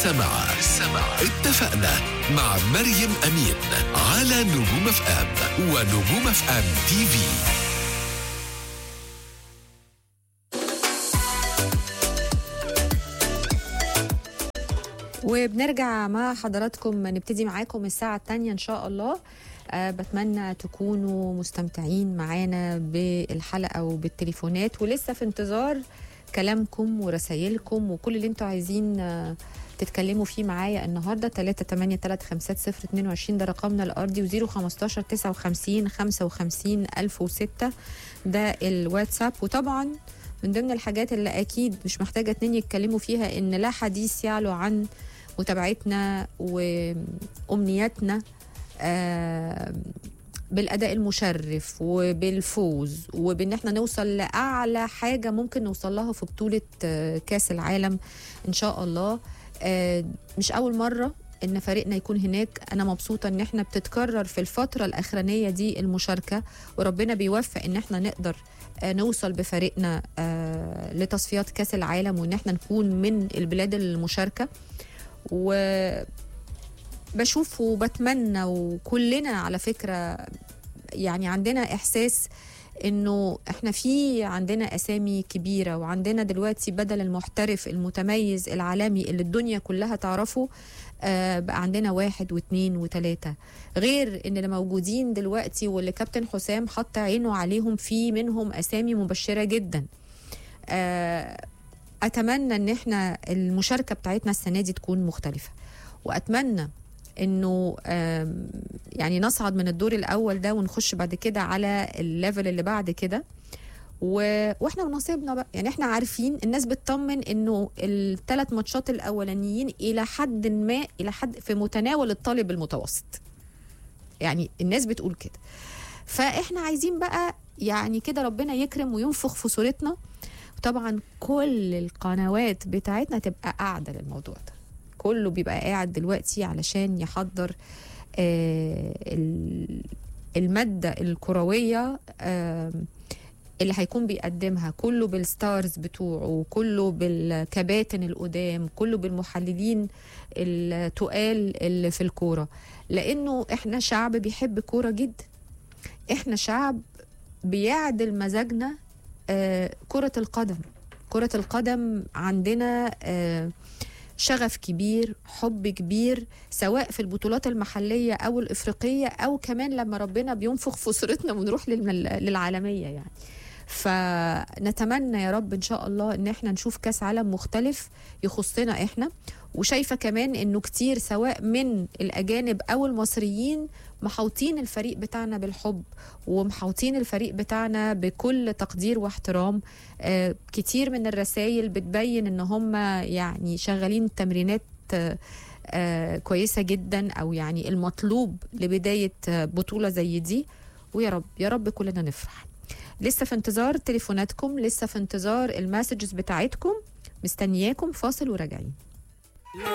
سمع سمع اتفقنا مع مريم أمين على نجوم اف ام ونجوم اف ام تي في وبنرجع مع حضراتكم نبتدي معاكم الساعة الثانية إن شاء الله أه بتمنى تكونوا مستمتعين معانا بالحلقة وبالتليفونات ولسه في انتظار كلامكم ورسايلكم وكل اللي انتوا عايزين آه، تتكلموا فيه معايا النهارده 3 8 3 5 0 22 ده رقمنا الارضي و0 15 59 55 1006 ده الواتساب وطبعا من ضمن الحاجات اللي اكيد مش محتاجه اتنين يتكلموا فيها ان لا حديث يعلو عن متابعتنا وامنياتنا آه بالاداء المشرف وبالفوز وبان احنا نوصل لاعلى حاجه ممكن نوصل لها في بطوله آه، كاس العالم ان شاء الله آه، مش اول مره ان فريقنا يكون هناك انا مبسوطه ان احنا بتتكرر في الفتره الاخرانيه دي المشاركه وربنا بيوفق ان احنا نقدر آه، نوصل بفريقنا آه، لتصفيات كاس العالم وان احنا نكون من البلاد المشاركه و بشوف وبتمنى وكلنا على فكره يعني عندنا احساس انه احنا في عندنا اسامي كبيره وعندنا دلوقتي بدل المحترف المتميز العالمي اللي الدنيا كلها تعرفه آه بقى عندنا واحد واثنين وثلاثه غير ان اللي موجودين دلوقتي واللي كابتن حسام حط عينه عليهم في منهم اسامي مبشره جدا آه اتمنى ان احنا المشاركه بتاعتنا السنه دي تكون مختلفه واتمنى انه آم، يعني نصعد من الدور الاول ده ونخش بعد كده على الليفل اللي بعد كده و... واحنا ونصيبنا بقى يعني احنا عارفين الناس بتطمن انه الثلاث ماتشات الاولانيين الى حد ما الى حد في متناول الطالب المتوسط يعني الناس بتقول كده فاحنا عايزين بقى يعني كده ربنا يكرم وينفخ في صورتنا طبعا كل القنوات بتاعتنا تبقى قاعده للموضوع ده كله بيبقى قاعد دلوقتي علشان يحضر آه، ال- المادة الكروية آه، اللي هيكون بيقدمها كله بالستارز بتوعه وكله بالكباتن القدام كله بالمحللين التقال اللي في الكورة لأنه احنا شعب بيحب كورة جدا احنا شعب بيعدل مزاجنا آه، كرة القدم كرة القدم عندنا آه، شغف كبير حب كبير سواء في البطولات المحلية أو الإفريقية أو كمان لما ربنا بينفخ في صورتنا ونروح للم- للعالمية يعني فنتمنى يا رب إن شاء الله إن احنا نشوف كاس عالم مختلف يخصنا احنا وشايفة كمان إنه كتير سواء من الأجانب أو المصريين محوطين الفريق بتاعنا بالحب ومحوطين الفريق بتاعنا بكل تقدير واحترام آه، كتير من الرسائل بتبين ان هم يعني شغالين تمرينات آه، آه، كويسة جدا او يعني المطلوب لبداية آه، بطولة زي دي ويا رب يا رب كلنا نفرح لسه في انتظار تليفوناتكم لسه في انتظار المسجز بتاعتكم مستنياكم فاصل وراجعين